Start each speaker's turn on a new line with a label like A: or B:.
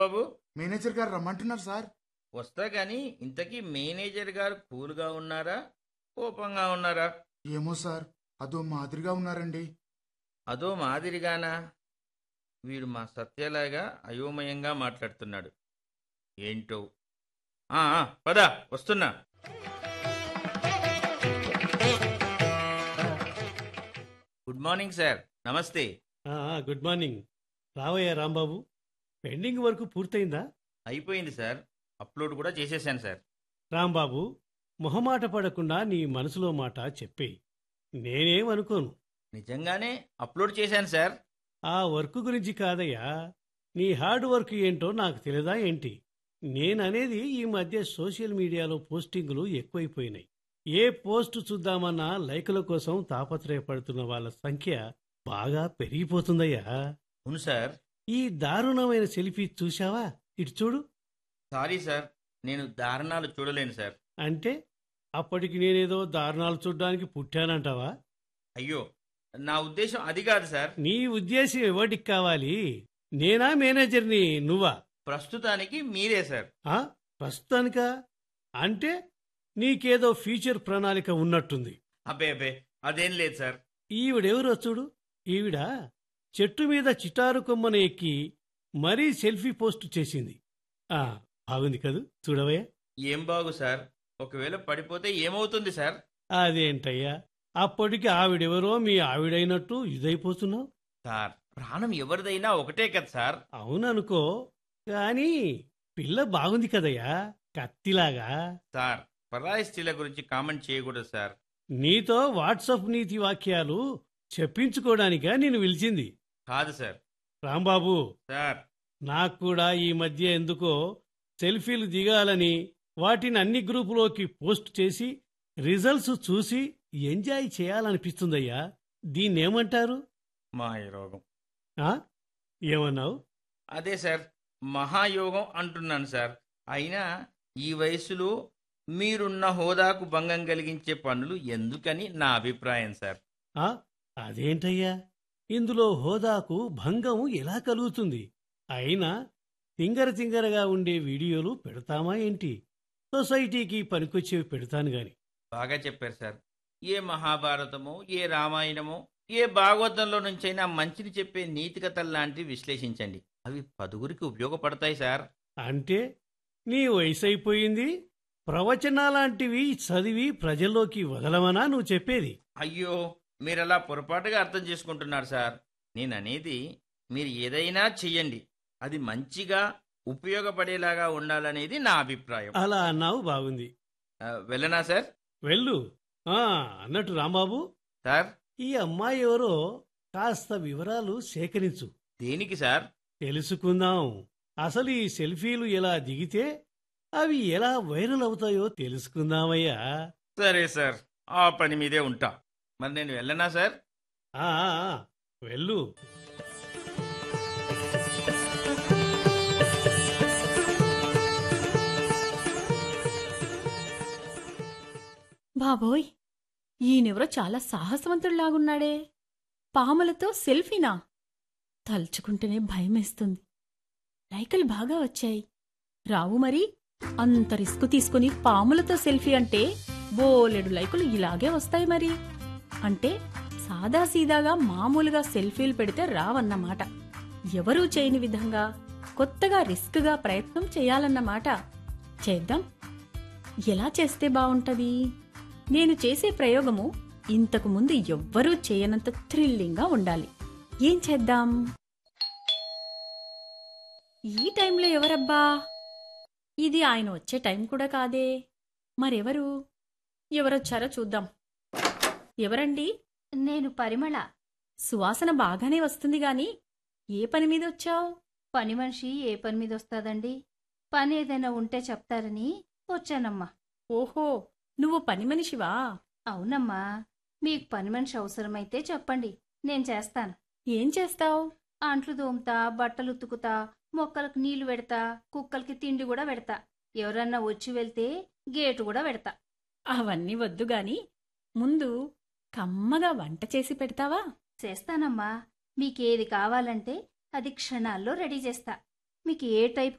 A: బాబు
B: manager గారు రమ్మంటున్నారు sir
A: వస్తా గాని ఇంతకీ మేనేజర్ గారు కూల్గా ఉన్నారా కోపంగా ఉన్నారా
B: ఏమో సార్ అదో మాదిరిగా ఉన్నారండి
A: అదో మాదిరిగానా వీడు మా సత్యలాగా అయోమయంగా మాట్లాడుతున్నాడు ఏంటో ఆ, ఆ, పద వస్తున్నా గుడ్ మార్నింగ్ సార్ నమస్తే
C: ఆ, గుడ్ మార్నింగ్ రావయ్యా రాంబాబు పెండింగ్ వర్క్ పూర్తయిందా
A: అయిపోయింది సార్ అప్లోడ్ కూడా చేసేసాను సార్
C: రాంబాబు మొహమాట పడకుండా నీ మనసులో మాట చెప్పేయి నేనేమనుకోను
A: నిజంగానే అప్లోడ్ చేశాను సార్
C: ఆ వర్క్ గురించి కాదయ్యా నీ హార్డ్ వర్క్ ఏంటో నాకు తెలియదా ఏంటి నేననేది ఈ మధ్య సోషల్ మీడియాలో పోస్టింగులు ఎక్కువైపోయినాయి ఏ పోస్ట్ చూద్దామన్నా లైకుల కోసం తాపత్రయపడుతున్న వాళ్ళ సంఖ్య బాగా పెరిగిపోతుందయ్యా
A: అవును సార్
C: ఈ దారుణమైన సెల్ఫీ చూశావా ఇటు చూడు
A: సారీ సార్ నేను దారుణాలు చూడలేను సార్
C: అంటే అప్పటికి నేనేదో దారుణాలు చూడ్డానికి పుట్టానంటావా
A: అయ్యో నా ఉద్దేశం అది కాదు సార్
C: నీ ఉద్దేశం ఎవరికి కావాలి నేనా మేనేజర్ని నువ్వా
A: ప్రస్తుతానికి మీరే సార్
C: ఆ? ప్రస్తుతానికా అంటే నీకేదో ఫ్యూచర్ ప్రణాళిక ఉన్నట్టుంది
A: అబ్బే అబ్బే అదేం లేదు సార్
C: ఈవిడెవరో చూడు ఈవిడ చెట్టు మీద చిటారు కొమ్మన ఎక్కి మరీ సెల్ఫీ పోస్ట్ చేసింది ఆ బాగుంది కదూ చూడవయ్యా
A: ఏం బాగు సార్ ఒకవేళ పడిపోతే ఏమవుతుంది సార్
C: అదేంటయ్యా అప్పటికి ఆవిడెవరో మీ ఆవిడైనట్టు ఇదైపోతున్నావు
A: సార్ ప్రాణం ఎవరిదైనా ఒకటే కదా సార్
C: అవుననుకో కానీ పిల్ల బాగుంది కదయ్యా కత్తిలాగా
A: సార్ పరాయి స్త్రీల గురించి కామెంట్ చేయకూడదు సార్
C: నీతో వాట్సప్ నీతి వాక్యాలు చెప్పించుకోవడానికా నేను పిలిచింది
A: కాదు సార్
C: రాంబాబు
A: సార్
C: నాకు కూడా ఈ మధ్య ఎందుకో సెల్ఫీలు దిగాలని వాటిని అన్ని గ్రూపులోకి పోస్ట్ చేసి రిజల్ట్స్ చూసి ఎంజాయ్ చేయాలనిపిస్తుందయ్యా దీన్నేమంటారు
A: మాయ రోగం
C: ఆ? ఏమన్నావు
A: అదే సార్ మహాయోగం అంటున్నాను సార్ అయినా ఈ వయసులో మీరున్న హోదాకు భంగం కలిగించే పనులు ఎందుకని నా అభిప్రాయం సార్
C: ఆ? అదేంటయ్యా ఇందులో హోదాకు భంగం ఎలా కలుగుతుంది అయినా తింగర తింగరగా ఉండే వీడియోలు పెడతామా ఏంటి సొసైటీకి పనికొచ్చేవి పెడతాను గాని
A: బాగా చెప్పారు సార్ ఏ మహాభారతమో ఏ రామాయణమో ఏ భాగవతంలో నుంచైనా మంచిని చెప్పే నీతి కథలు లాంటివి విశ్లేషించండి అవి పదుగురికి ఉపయోగపడతాయి సార్
C: అంటే నీ వయసు అయిపోయింది ప్రవచనాలాంటివి చదివి ప్రజల్లోకి వదలమనా నువ్వు చెప్పేది
A: అయ్యో మీరలా పొరపాటుగా అర్థం చేసుకుంటున్నారు సార్ నేననేది మీరు ఏదైనా చెయ్యండి అది మంచిగా ఉపయోగపడేలాగా ఉండాలనేది నా అభిప్రాయం
C: అలా అన్నావు బాగుంది
A: ఆ, వెళ్ళనా సార్
C: వెళ్ళు ఆ అన్నట్టు రాంబాబు
A: సార్
C: ఈ అమ్మాయి ఎవరో కాస్త వివరాలు సేకరించు
A: దేనికి సార్
C: తెలుసుకుందాం అసలు ఈ సెల్ఫీలు ఎలా దిగితే అవి ఎలా వైరల్ అవుతాయో తెలుసుకుందామయ్యా
A: సరే సార్ ఆ పని మీదే ఉంటా మరి నేను వెళ్ళనా సార్
C: ఆ, ఆ, ఆ, వెళ్ళు
D: బాబోయ్ ఈయనెవరో చాలా సాహసవంతుడిలాగున్నాడే పాములతో సెల్ఫీనా తలుచుకుంటేనే భయమేస్తుంది లైకలు బాగా వచ్చాయి రావు మరి అంత రిస్క్ తీసుకుని పాములతో సెల్ఫీ అంటే బోలెడు లైకులు ఇలాగే వస్తాయి మరి అంటే సాదాసీదాగా మామూలుగా సెల్ఫీలు పెడితే రావన్నమాట ఎవరూ చేయని విధంగా కొత్తగా రిస్క్గా ప్రయత్నం చేయాలన్నమాట చేద్దాం ఎలా చేస్తే బావుంటది నేను చేసే ప్రయోగము ఇంతకు ముందు ఎవ్వరూ చేయనంత థ్రిల్లింగ్గా ఉండాలి ఏం చేద్దాం ఈ టైంలో ఎవరబ్బా ఇది ఆయన వచ్చే టైం కూడా కాదే మరెవరు ఎవరొచ్చారో చూద్దాం ఎవరండి
E: నేను పరిమళ
D: సువాసన బాగానే వస్తుంది గాని ఏ పని మీద వచ్చావు
E: పని మనిషి ఏ పని మీద వస్తాదండి పని ఏదైనా ఉంటే చెప్తారని వచ్చానమ్మా
D: ఓహో నువ్వు పని మనిషివా
E: అవునమ్మా మీకు పని మనిషి అవసరమైతే చెప్పండి నేను చేస్తాను
D: ఏం చేస్తావు
E: అంట్లు దోముతా బట్టలు ఉతుకుతా మొక్కలకు నీళ్లు పెడతా కుక్కలకి తిండి కూడా పెడతా ఎవరన్నా వచ్చి వెళ్తే గేటు కూడా పెడతా
D: అవన్నీ వద్దు గాని ముందు కమ్మగా వంట చేసి పెడతావా
E: చేస్తానమ్మా మీకేది కావాలంటే అది క్షణాల్లో రెడీ చేస్తా మీకు ఏ టైప్